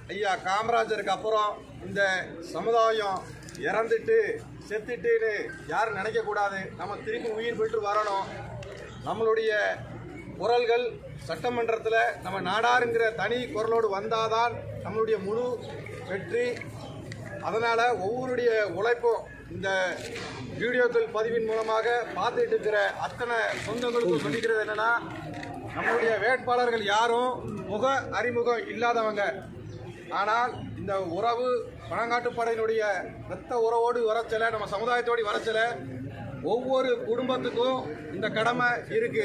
ஐயா காமராஜருக்கு அப்புறம் இந்த சமுதாயம் இறந்துட்டு செத்துட்டுன்னு யாரும் நினைக்கக்கூடாது நம்ம திருப்பி உயிர் பெற்று வரணும் நம்மளுடைய குரல்கள் சட்டமன்றத்தில் நம்ம நாடாருங்கிற தனி குரலோடு வந்தாதான் நம்மளுடைய முழு வெற்றி அதனால் ஒவ்வொருடைய உழைப்பும் இந்த வீடியோக்கள் பதிவின் மூலமாக பார்த்துட்டு இருக்கிற அத்தனை சொந்தங்களுக்கும் சொல்லிக்கிறது என்னன்னா நம்மளுடைய வேட்பாளர்கள் யாரும் முக அறிமுகம் இல்லாதவங்க ஆனால் இந்த உறவு பணங்காட்டுப்படையினுடைய இரத்த உறவோடு வரச்சல நம்ம சமுதாயத்தோடு வரச்சல ஒவ்வொரு குடும்பத்துக்கும் இந்த கடமை இருக்கு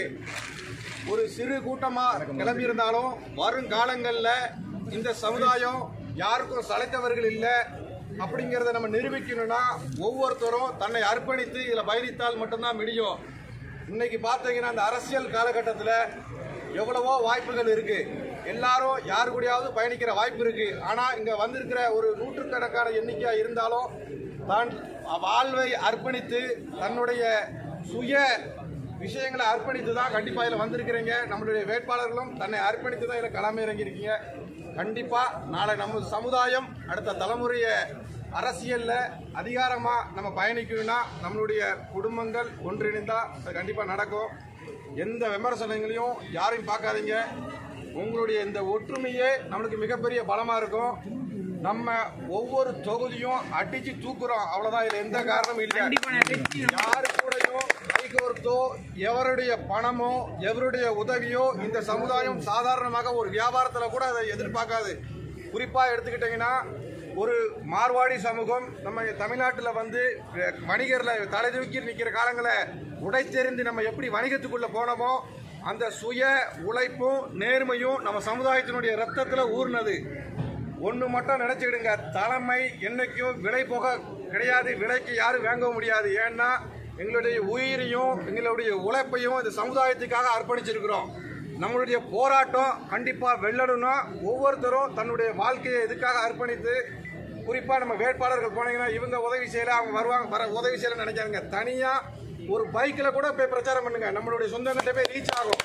ஒரு சிறு கூட்டமா கிளம்பி இருந்தாலும் வருங்காலங்களில் இந்த சமுதாயம் யாருக்கும் சளைத்தவர்கள் இல்லை அப்படிங்கிறத நம்ம நிரூபிக்கணும்னா ஒவ்வொருத்தரும் தன்னை அர்ப்பணித்து இதில் பயணித்தால் மட்டும்தான் முடியும் இன்னைக்கு பார்த்தீங்கன்னா இந்த அரசியல் காலகட்டத்தில் எவ்வளவோ வாய்ப்புகள் இருக்கு எல்லாரும் யாரு கூடயாவது பயணிக்கிற வாய்ப்பு இருக்கு ஆனா இங்க வந்திருக்கிற ஒரு நூற்றுக்கணக்கான எண்ணிக்கையா இருந்தாலும் தான் வாழ்வை அர்ப்பணித்து தன்னுடைய சுய விஷயங்களை அர்ப்பணித்து தான் கண்டிப்பாக இதில் வந்திருக்கிறீங்க நம்மளுடைய வேட்பாளர்களும் தன்னை அர்ப்பணித்து தான் இதில் களம் இறங்கியிருக்கீங்க கண்டிப்பாக நாளை நம்ம சமுதாயம் அடுத்த தலைமுறையை அரசியலில் அதிகாரமாக நம்ம பயணிக்கணும்னா நம்மளுடைய குடும்பங்கள் ஒன்றிணைந்தா அது கண்டிப்பாக நடக்கும் எந்த விமர்சனங்களையும் யாரையும் பார்க்காதீங்க உங்களுடைய இந்த ஒற்றுமையே நம்மளுக்கு மிகப்பெரிய பலமாக இருக்கும் நம்ம ஒவ்வொரு தொகுதியும் அடிச்சு தூக்குறோம் அவ்வளவுதான் இதுல எந்த காரணமும் இல்லை யாரு கூடயும் கைகோர்த்தோ எவருடைய பணமோ எவருடைய உதவியோ இந்த சமுதாயம் சாதாரணமாக ஒரு வியாபாரத்துல கூட அதை எதிர்பார்க்காது குறிப்பா எடுத்துக்கிட்டீங்கன்னா ஒரு மார்வாடி சமூகம் நம்ம தமிழ்நாட்டில் வந்து அஹ், வணிகர்ல தலை தூக்கி நிற்கிற காலங்களை உடைத்தெறிந்து நம்ம எப்படி வணிகத்துக்குள்ள போனோமோ அந்த சுய உழைப்பும் நேர்மையும் நம்ம சமுதாயத்தினுடைய ரத்தத்தில் ஊர்னது ஒன்று மட்டும் நினைச்சுக்கிடுங்க தலைமை என்னைக்கும் விலை போக கிடையாது விலைக்கு யாரும் வாங்க முடியாது ஏன்னா எங்களுடைய உயிரையும் எங்களுடைய உழைப்பையும் இந்த சமுதாயத்துக்காக அர்ப்பணிச்சிருக்கிறோம் நம்மளுடைய போராட்டம் கண்டிப்பாக வெல்லணும்னா ஒவ்வொருத்தரும் தன்னுடைய வாழ்க்கையை இதுக்காக அர்ப்பணித்து குறிப்பாக நம்ம வேட்பாளர்கள் போனீங்கன்னா இவங்க உதவி செய்யல அவங்க வருவாங்க வர உதவி செய்யல நினைக்காதுங்க தனியாக ஒரு பைக்கில் கூட போய் பிரச்சாரம் பண்ணுங்க நம்மளுடைய சொந்தங்கிட்ட போய் ரீச் ஆகும்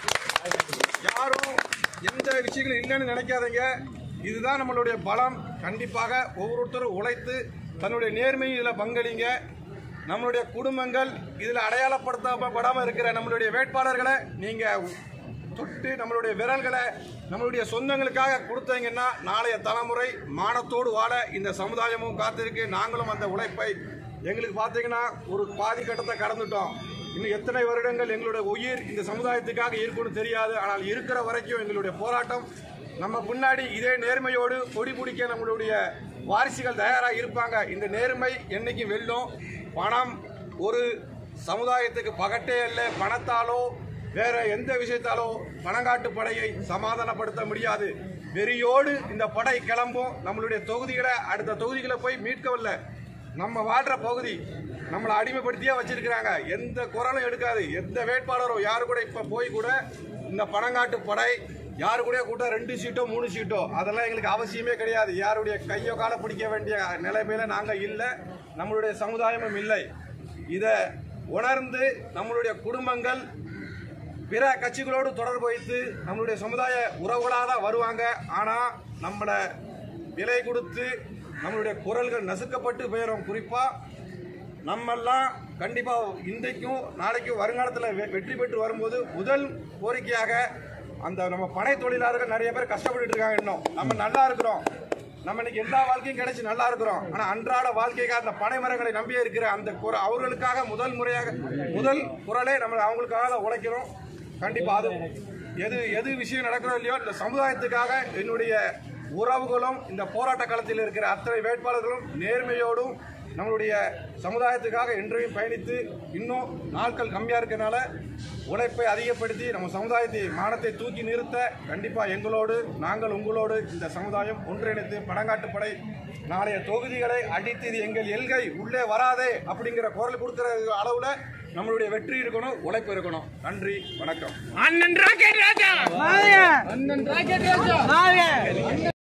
யாரும் எந்த விஷயங்களும் இல்லைன்னு நினைக்காதீங்க இதுதான் நம்மளுடைய பலம் கண்டிப்பாக ஒவ்வொருத்தரும் உழைத்து தன்னுடைய நேர்மையும் இதில் பங்களிங்க நம்மளுடைய குடும்பங்கள் இதில் அடையாளப்படுத்தப்படாமல் இருக்கிற நம்மளுடைய வேட்பாளர்களை நீங்கள் தொட்டு நம்மளுடைய விரல்களை நம்மளுடைய சொந்தங்களுக்காக கொடுத்தீங்கன்னா நாளைய தலைமுறை மானத்தோடு வாழ இந்த சமுதாயமும் காத்திருக்கு நாங்களும் அந்த உழைப்பை எங்களுக்கு பார்த்தீங்கன்னா ஒரு பாதி கட்டத்தை கடந்துட்டோம் இன்னும் எத்தனை வருடங்கள் எங்களுடைய உயிர் இந்த சமுதாயத்துக்காக இருக்கும்னு தெரியாது ஆனால் இருக்கிற வரைக்கும் எங்களுடைய போராட்டம் நம்ம முன்னாடி இதே நேர்மையோடு கொடி பிடிக்க நம்மளுடைய வாரிசுகள் தயாராக இருப்பாங்க இந்த நேர்மை என்னைக்கும் வெல்லும் பணம் ஒரு சமுதாயத்துக்கு பகட்டே அல்ல பணத்தாலோ வேற எந்த விஷயத்தாலோ பணங்காட்டு படையை சமாதானப்படுத்த முடியாது வெறியோடு இந்த படை கிளம்பும் நம்மளுடைய தொகுதிகளை அடுத்த தொகுதிகளை போய் மீட்கவில்லை நம்ம வாழ்ற பகுதி நம்மளை அடிமைப்படுத்தியே வச்சிருக்கிறாங்க எந்த குரலும் எடுக்காது எந்த வேட்பாளரோ யாரு கூட இப்ப போய் கூட இந்த பணங்காட்டு படை யாரு கூட கூட ரெண்டு சீட்டோ மூணு சீட்டோ அதெல்லாம் எங்களுக்கு அவசியமே கிடையாது யாருடைய கையோ கால பிடிக்க வேண்டிய நிலைமையில நாங்க இல்லை நம்மளுடைய சமுதாயமும் இல்லை இதை உணர்ந்து நம்மளுடைய குடும்பங்கள் பிற கட்சிகளோடு தொடர்பு வைத்து நம்மளுடைய சமுதாய உறவுகளாக தான் வருவாங்க ஆனால் நம்மளை விலை கொடுத்து நம்மளுடைய குரல்கள் நசுக்கப்பட்டு போயிடும் குறிப்பாக நம்மெல்லாம் கண்டிப்பாக இன்றைக்கும் நாளைக்கும் வருங்காலத்தில் வெ- வெற்றி பெற்று வரும்போது முதல் கோரிக்கையாக அந்த நம்ம பனை தொழிலாளர்கள் நிறைய பேர் கஷ்டப்பட்டுட்டு இருக்காங்க இன்னும் நம்ம நல்லா இருக்கிறோம் நம்ம இன்னைக்கு எல்லா வாழ்க்கையும் கிடைச்சி நல்லா இருக்கிறோம் ஆனா அன்றாட வாழ்க்கைக்காக அந்த பனை மரங்களை நம்பியே இருக்கிற அந்த குர- அவர்களுக்காக முதல் முறையாக முதல் குரலே நம்ம அவங்களுக்காக தான் உழைக்கிறோம் கண்டிப்பா அது எது எது விஷயம் நடக்கிறோ இல்லையோ இந்த சமுதாயத்துக்காக என்னுடைய உறவுகளும் இந்த போராட்ட களத்தில் இருக்கிற அத்தனை வேட்பாளர்களும் நேர்மையோடும் நம்மளுடைய சமுதாயத்துக்காக என்றையும் பயணித்து இன்னும் நாட்கள் கம்மியாக இருக்கனால உழைப்பை அதிகப்படுத்தி நம்ம சமுதாயத்தை மானத்தை தூக்கி நிறுத்த கண்டிப்பாக எங்களோடு நாங்கள் உங்களோடு இந்த சமுதாயம் ஒன்றிணைத்து பணங்காட்டு படை நாளைய தொகுதிகளை அடித்து இது எங்கள் எல்கை உள்ளே வராதே அப்படிங்கிற குரல் கொடுக்கிற அளவில் நம்மளுடைய வெற்றி இருக்கணும் உழைப்பு இருக்கணும் நன்றி வணக்கம் அண்ணன் ராக்கெட் ராஜா மாவிய அண்ணன் ராக்கெட் ராஜா மாவிய